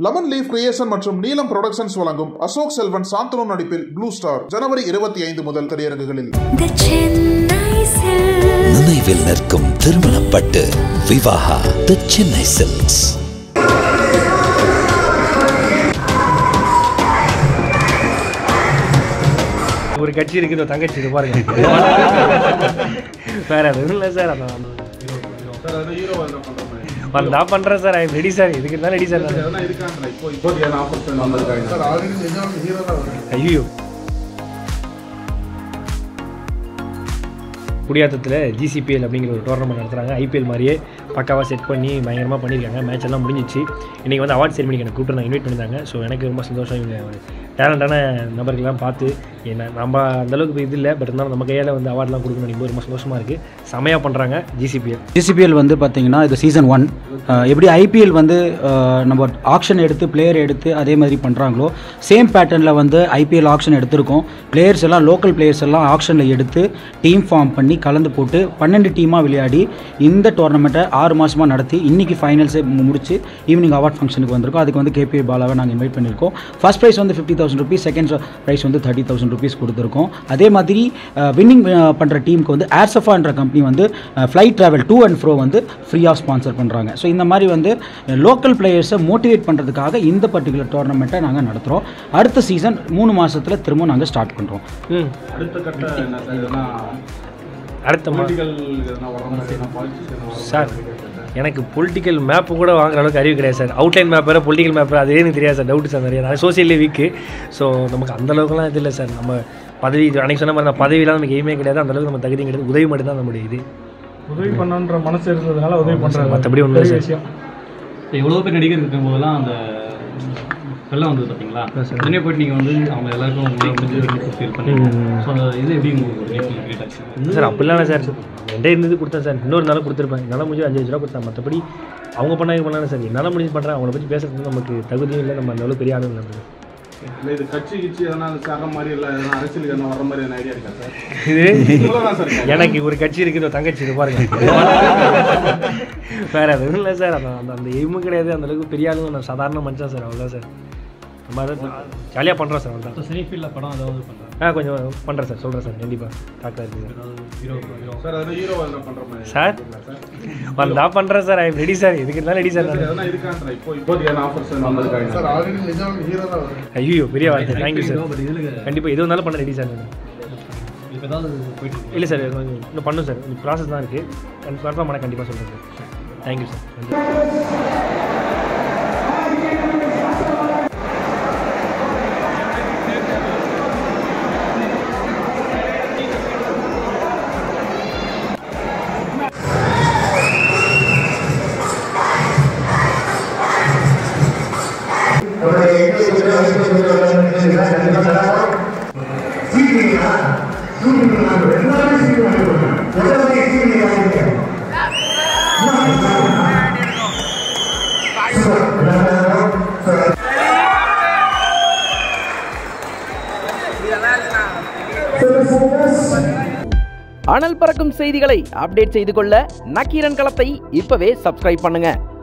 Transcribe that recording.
Lemon leaf creation மற்றும் நீலம் productions வழங்கும் அசோக் செல்வன் சாந்தனு நடிப்பில் ப்ளூ ஸ்டார் ஜனவரி இருபத்தி ஐந்து முதல் திரையரங்குகளில் The Chennai Silk. நினைவில் நிற்கும் திருமணப்பட்டு விவாகா தி சென்னை சில்க்ஸ் ஒரு கட்சி இருக்குது ஒரு தங்கச்சி இது பாருங்க வேற எதுவும் இல்லை சார் அதான் வந்தா பண்றேன் சார் ஐ ரெடி சார் இதுக்கு தான் ரெடி சார் ஐயோ குடியாத்தத்தில் ஜிசிபிஎல் அப்படிங்கிற ஒரு டோர்னமெண்ட் நடத்துகிறாங்க ஐபிஎல் மாதிரியே பக்காவாக செட் பண்ணி பயங்கரமாக பண்ணியிருக்காங்க மேட்ச் எல்லாம் முடிஞ்சிச்சு இன்றைக்கி வந்து அவார்ட் செரிமனிக்கு எனக்கு கூப்பிட்டு நான் இன்வைட் பண்ணியிருந்தாங்க ஸோ எனக்கு ரொம்ப சந்தோஷம் இவங்க ஒரு டேலண்டான நபர்கள்லாம் பார்த்து என்ன நம்ம அந்தளவுக்கு இது இல்லை பட் இருந்தாலும் நம்ம கையால் வந்து அவார்ட்லாம் கொடுக்கணும் நினைக்கும் ரொம்ப சந்தோஷமாக இருக்குது செமையாக பண்ணுறாங்க ஜிசிபிஎல் ஜிசிபிஎல் வந்து பார்த்தீங்கன்னா இது சீசன் ஒன் எப்படி ஐபிஎல் வந்து அஹ், நம்ம ஆக்ஷன் எடுத்து பிளேயர் எடுத்து அதே மாதிரி பண்ணுறாங்களோ சேம் பேட்டர்னில் வந்து ஐபிஎல் ஆக்ஷன் எடுத்திருக்கோம் பிளேயர்ஸ் எல்லாம் லோக்கல் பிளேயர்ஸ் எல்லாம் ஆக்ஷனில் எடுத்து டீம் ஃபார்ம் பண்ணி கலந்து போட்டு பன்னெண்டு டீமாக விளையாடி இந்த டோர்னமெண்ட்டை ஆறு மாதமாக நடத்தி இன்றைக்கி ஃபைனல்ஸே முடிச்சு ஈவினிங் அவார்ட் ஃபங்க்ஷனுக்கு வந்திருக்கோம் அதுக்கு வந்து கேபிஐ பாலாவை நாங்கள் இன்வைட் பண்ணியிருக்கோம் ஃபர்ஸ்ட் ப்ரைஸ் வந்து fifty thousand rupees second prize வந்து தேர்ட்டி தௌசண்ட் ருபீஸ் கொடுத்துருக்கோம் அதே மாதிரி வின்னிங் பண்ணுற டீமுக்கு வந்து ஏர்சஃபான்ற கம்பெனி வந்து flight travel to and fro வந்து ஃப்ரீயாக ஸ்பான்சர் பண்ணுறாங்க ஸோ இந்த மாதிரி வந்து லோக்கல் பிளேயர்ஸை மோட்டிவேட் பண்ணுறதுக்காக இந்த பர்டிகுலர் டோர்னமெண்ட்டை நாங்கள் நடத்துகிறோம் அடுத்த சீசன் மூணு மாதத்தில் திரும்ப நாங்கள் ஸ்டார்ட் பண்ணுறோம் ம் அடுத்த மா சார் எனக்கு பொலிட்டிக்கல் மேப்பு கூட வாங்குற அளவுக்கு அறிவு கிடையாது சார் அவுட்லைன் மேப் வேறு பொலிட்டிக்கல் மேப் அதே எனக்கு தெரியாது சார் டவுட் சார் நிறைய நான் சோசியலே வீக்கு ஸோ நமக்கு அந்த அளவுக்குலாம் இது இல்லை சார் நம்ம பதவி இது அன்னைக்கு சொன்ன மாதிரி நான் பதவியெல்லாம் நமக்கு எதுவுமே கிடையாது அந்த அளவுக்கு நம்ம தகுதியும் கிடையாது உதவி மட்டும் தான் நம்மளுடைய இது உதவி பண்ணணுன்ற மனசு இருந்ததுனால உதவி பண்ணுறாங்க மற்றபடி ஒன்றும் இல்லை சார் விஷயம் இப்போ எவ்வளோ பேர் நடிகர் இருக்கும்போதெல்லாம் அந்த வெள்ளம் வந்தது பார்த்தீங்களா உடனே போயிட்டு நீங்கள் வந்து அவங்க எல்லாருக்கும் உங்களால் முடிஞ்சது ஃபீல் பண்ணீங்க ஸோ அந்த இது எப்படி உங்களுக்கு ஒரு நேற்று கிரியேட் ஆச்சு சார் அப்படிலாம் இல்லை சார் ரெண்டே இருந்தது கொடுத்தேன் சார் இன்னொரு நாளும் கொடுத்துருப்பேன் என்னால் முடிஞ்சு அஞ்சு லட்ச ரூபா கொடுத்தேன் மற்றபடி அவங்க பண்ணாங்க பண்ணலாம் சார் என்னால் முடிஞ்சு பண்ணுறேன் அவங்கள பற்றி பேசுறது நமக்கு தகுதியும் இல்லை நம்ம அந்த அளவுக்கு பெரிய ஆளும் இல்லை இல்ல இது கட்சி கிச்சி எதனா சாக மாதிரி இல்ல எதனா அரசியலுக்கு எதனா வர மாதிரி ஐடியா இருக்கா சார் இது இவ்வளவுதான் சார் இருக்கா? எனக்கு ஒரு கட்சி இருக்குது ஒரு தங்கச்சி இது பாருங்க வேற எதுவும் இல்லை சார் அந்த அந்த அந்த எய்மும் கிடையாது அந்த அளவுக்கு பெரிய ஆளுங்க நான் சாதாரண மனுஷன் சார் அவ்வளோதான் சார் நம்ம ஜாலியாக பண்ணுறோம் சார் அவ்வளோதான் ஸோ சினி ஃபீல்டில் படம் ஏதாவது பண்ணுறாங்க ஆ கொஞ்சம் பண்ணுறேன் சார் சொல்கிறேன் சார் கண்டிப்பாக தாக்கா இருக்குது சார் ஏதாவது ஹீரோ ஹீரோ சார் அது ஹீரோ எதனா பண்ற மாதிரி சார் வந்தா பண்ணுறேன் சார் ஐ ரெடி சார் இதுக்கு இருந்தாலும் ரெடி சார் நான் எதனா இருக்கான்ற இப்போ இப்போதைக்கு எதனா ஆஃபர்ஸ் வந்திருக்காங்க சார் ஆல்ரெடி நிஜம் ஹீரோ தான் ஐயோ பெரிய வார்த்தை தேங்க்யூ சார் பட் இதில் கண்டிப்பாக எது வந்தாலும் பண்ண ரெடி சார் நான் இப்போ ஏதாவது போயிட்டு இருக்கு இல்லை சார் கொஞ்சம் இன்னும் பண்ணும் சார் ப்ராசஸ் தான் இருக்குது கன்ஃபார்ம் பண்ண கண்டிப்பாக சொல்கிறேன் சார் தேங்க்யூ சார் நன்றி அனல் பறக்கும் செய்திகளை அப்டேட் செய்து கொள்ள நக்கீரன் களத்தை இப்பவே சப்ஸ்கிரைப் பண்ணுங்க